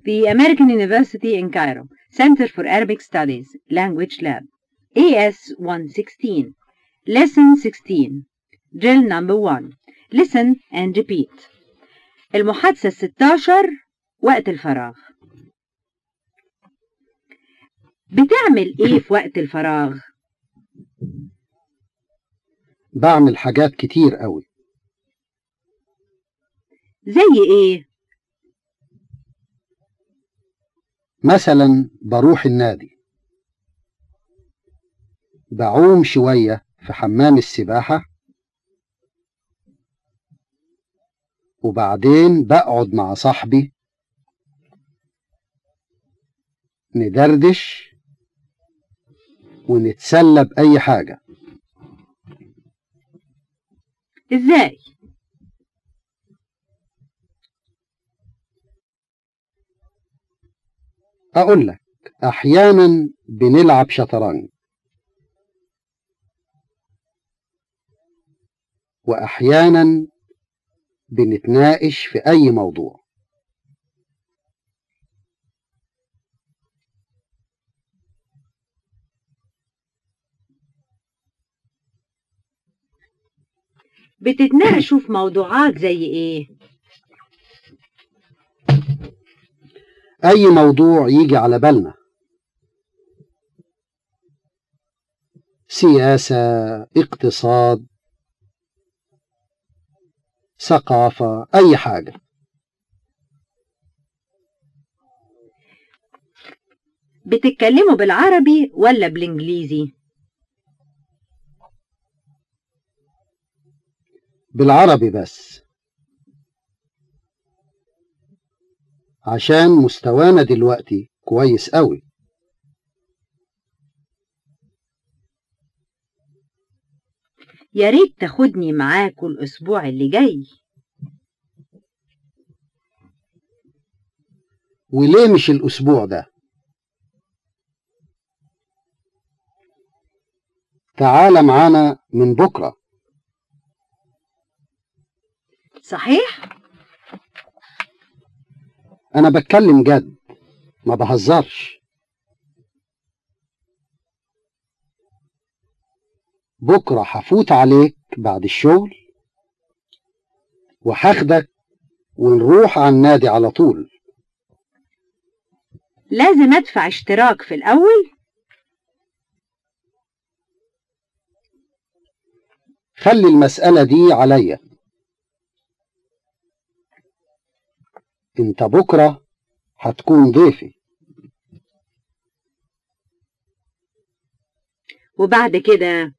The American University in Cairo Center for Arabic Studies Language Lab AS 116 Lesson 16 Drill number 1 Listen and repeat المحادثة 16 وقت الفراغ بتعمل ايه في وقت الفراغ؟ بعمل حاجات كتير قوي زي ايه؟ مثلا بروح النادي بعوم شوية في حمام السباحة وبعدين بقعد مع صاحبي ندردش ونتسلى بأي حاجة ازاي؟ أقول لك أحيانا بنلعب شطرنج وأحيانا بنتناقش في أي موضوع بتتناقشوا في موضوعات زي ايه؟ أي موضوع يجي على بالنا سياسة اقتصاد ثقافة أي حاجة بتتكلموا بالعربي ولا بالانجليزي؟ بالعربي بس عشان مستوانا دلوقتي كويس قوي يا ريت تاخدني معاكوا الاسبوع اللي جاي وليه مش الأسبوع ده تعال معانا من بكرة صحيح؟ أنا بتكلم جد ما بهزرش بكرة هفوت عليك بعد الشغل وهاخدك ونروح على النادي على طول لازم ادفع اشتراك في الاول خلي المسألة دي عليا انت بكرة هتكون ضيفي وبعد كده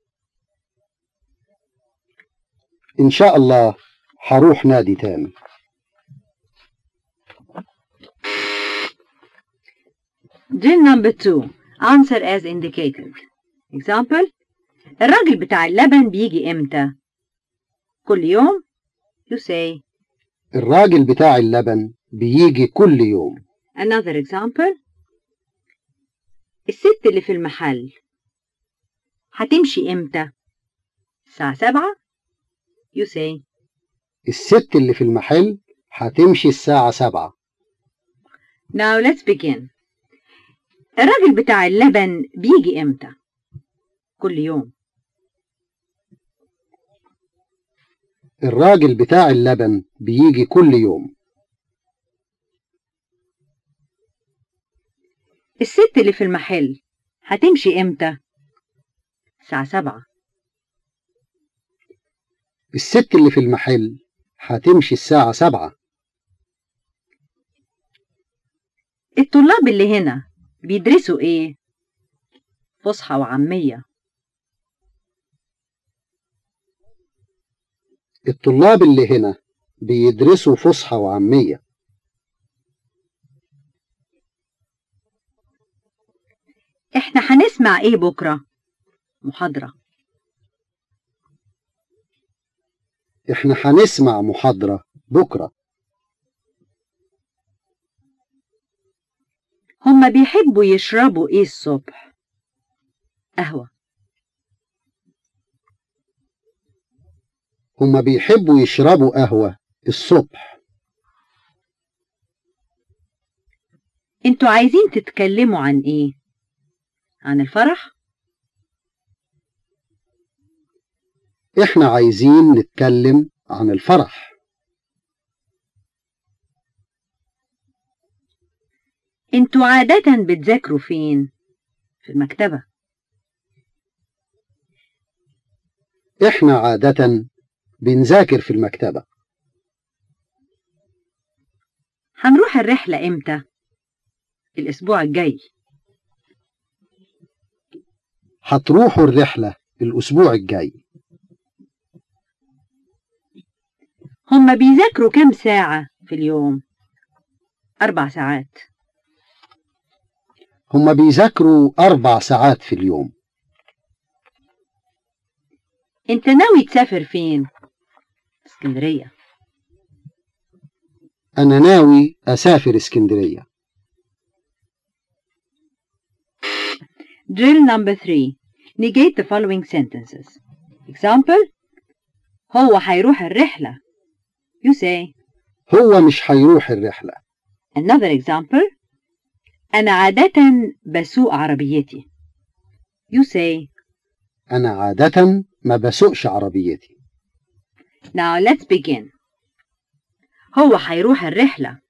ان شاء الله هروح نادي تاني drill number two answer as indicated example الراجل بتاع اللبن بيجي امتى كل يوم you say الراجل بتاع اللبن بيجي كل يوم another example الست اللي في المحل هتمشي امتى الساعة سبعة you say الست اللي في المحل هتمشي الساعة سبعة now let's begin الراجل بتاع اللبن بيجي امتى كل يوم الراجل بتاع اللبن بيجي كل يوم الست اللي في المحل هتمشي امتى الساعة سبعة الست اللي في المحل هتمشي الساعة سبعة الطلاب اللي هنا بيدرسوا ايه فصحى وعامية الطلاب اللي هنا بيدرسوا فصحى وعامية احنا هنسمع ايه بكرة محاضرة احنا هنسمع محاضرة بكرة هما بيحبوا يشربوا ايه الصبح قهوة هما بيحبوا يشربوا قهوة الصبح انتوا عايزين تتكلموا عن ايه عن الفرح إحنا عايزين نتكلم عن الفرح انتوا عادة بتذاكروا فين في المكتبة إحنا عادة بنذاكر في المكتبة هنروح الرحلة امتى الاسبوع الجاي هتروحوا الرحلة الأسبوع الجاي هما بيذاكروا كام ساعة في اليوم أربع ساعات هما بيذاكروا أربع ساعات في اليوم انت ناوي تسافر فين اسكندرية أنا ناوي أسافر اسكندرية Drill number three. Negate the following sentences. Example. هو هيروح الرحلة. You say. هو مش هيروح الرحلة Another example. أنا عادة بسوق عربيتي. You say. أنا عادة ما بسوقش عربيتي Now let's begin. هو هيروح الرحلة.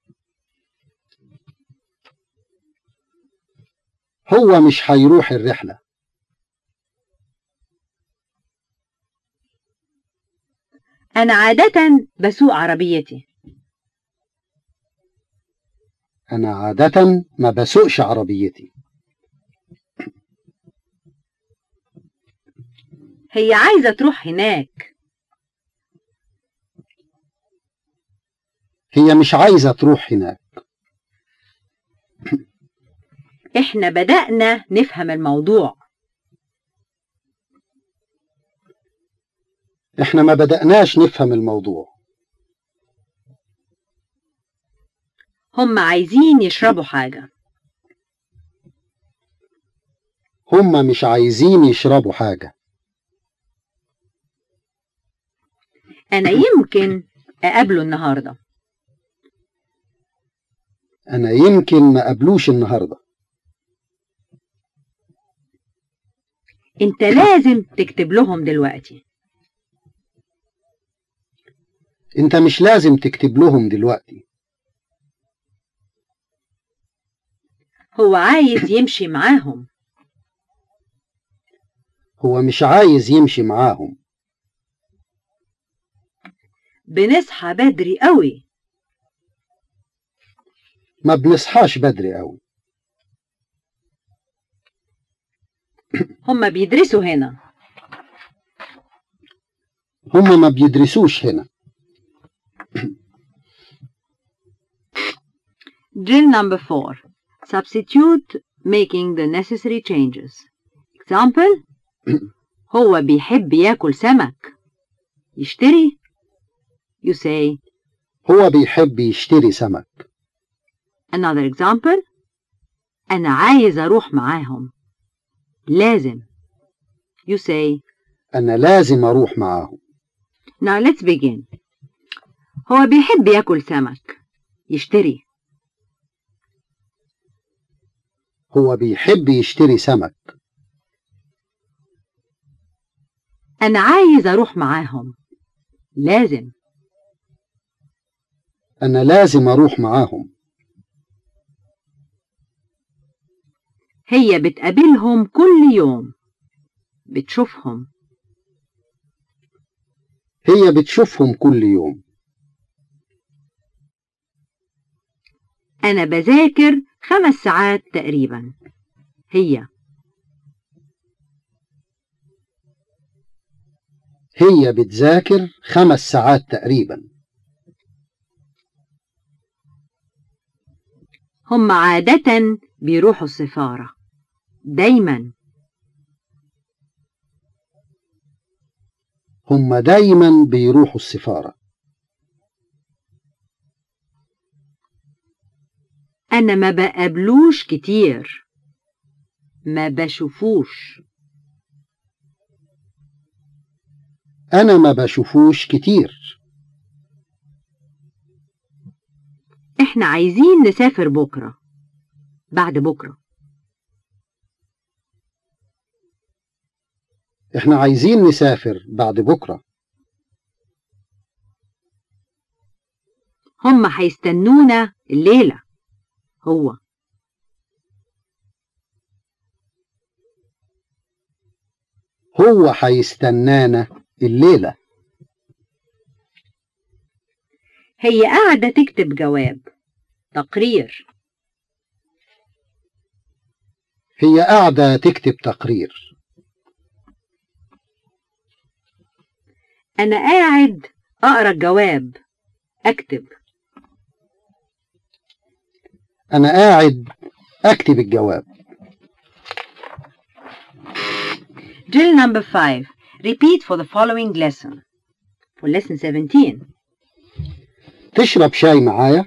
هو مش هيروح الرحلة أنا عادة بسوق عربيتي. أنا عادة ما بسوقش عربيتي هي عايزة تروح هناك. هي مش عايزة تروح هناك إحنا بدأنا نفهم الموضوع. إحنا ما بدأناش نفهم الموضوع هم عايزين يشربوا حاجة. هما مش عايزين يشربوا حاجة أنا يمكن أقابله النهاردة. أنا يمكن ما قابلوش النهاردة أنت لازم تكتب لهم دلوقتي. أنت مش لازم تكتب لهم دلوقتي هو عايز يمشي معاهم. هو مش عايز يمشي معاهم بنصحى بدري قوي. ما بنصحاش بدري أوي هم بيدرسوا هنا. هما ما بيدرسوش هنا Drill number four. Substitute making the necessary changes. Example. هو بيحب ياكل سمك. يشتري. You say. هو بيحب يشتري سمك Another example. أنا عايز أروح معاهم. لازم. You say. أنا لازم أروح معاهم Now let's begin. هو بيحب ياكل سمك. يشتري. هو بيحب يشتري سمك أنا عايز أروح معاهم. لازم. أنا لازم أروح معاهم هي بتقابلهم كل يوم. بتشوفهم. هي بتشوفهم كل يوم أنا بذاكر خمس ساعات تقريبا. هي. هي بتذاكر خمس ساعات تقريبا هم عادة بيروحوا السفارة. دايما. هم دايما بيروحوا السفارة أنا ما بقابلوش كتير. ما بشوفوش. أنا ما بشوفوش كتير إحنا عايزين نسافر بكرة. بعد بكرة احنا عايزين نسافر بعد بكرة هم هيستنونا الليلة هو هو هيستنانا الليلة هي قاعدة تكتب جواب تقرير هي قاعدة تكتب تقرير أنا قاعد أقرأ الجواب أكتب أنا قاعد أكتب الجواب Drill number 5. Repeat for the following lesson. For lesson 17. تشرب شاي معايا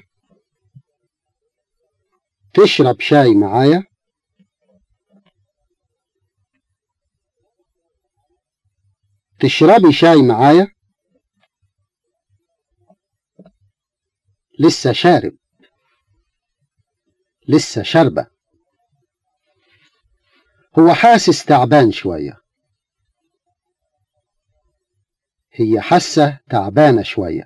تشرب شاي معايا تشربي شاي معايا لسه شارب لسه شاربة هو حاسس تعبان شوية هي حاسة تعبانة شوية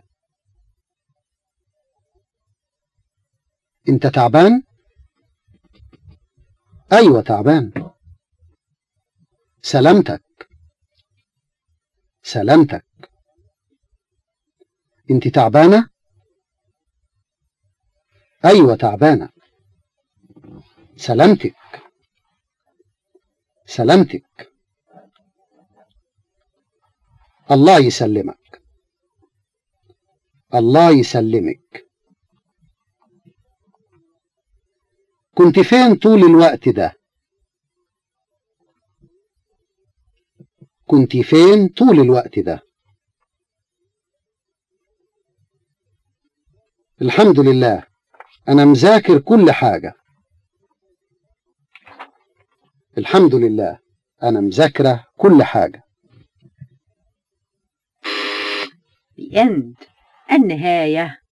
انت تعبان؟ ايوه تعبان سلامتك سلامتك انت تعبانة؟ ايوه تعبانة سلامتك سلامتك الله يسلمك الله يسلمك كنت فين طول الوقت ده كنت فين طول الوقت ده الحمد لله أنا مذاكر كل حاجة الحمد لله أنا مذاكرة كل حاجة The end. النهاية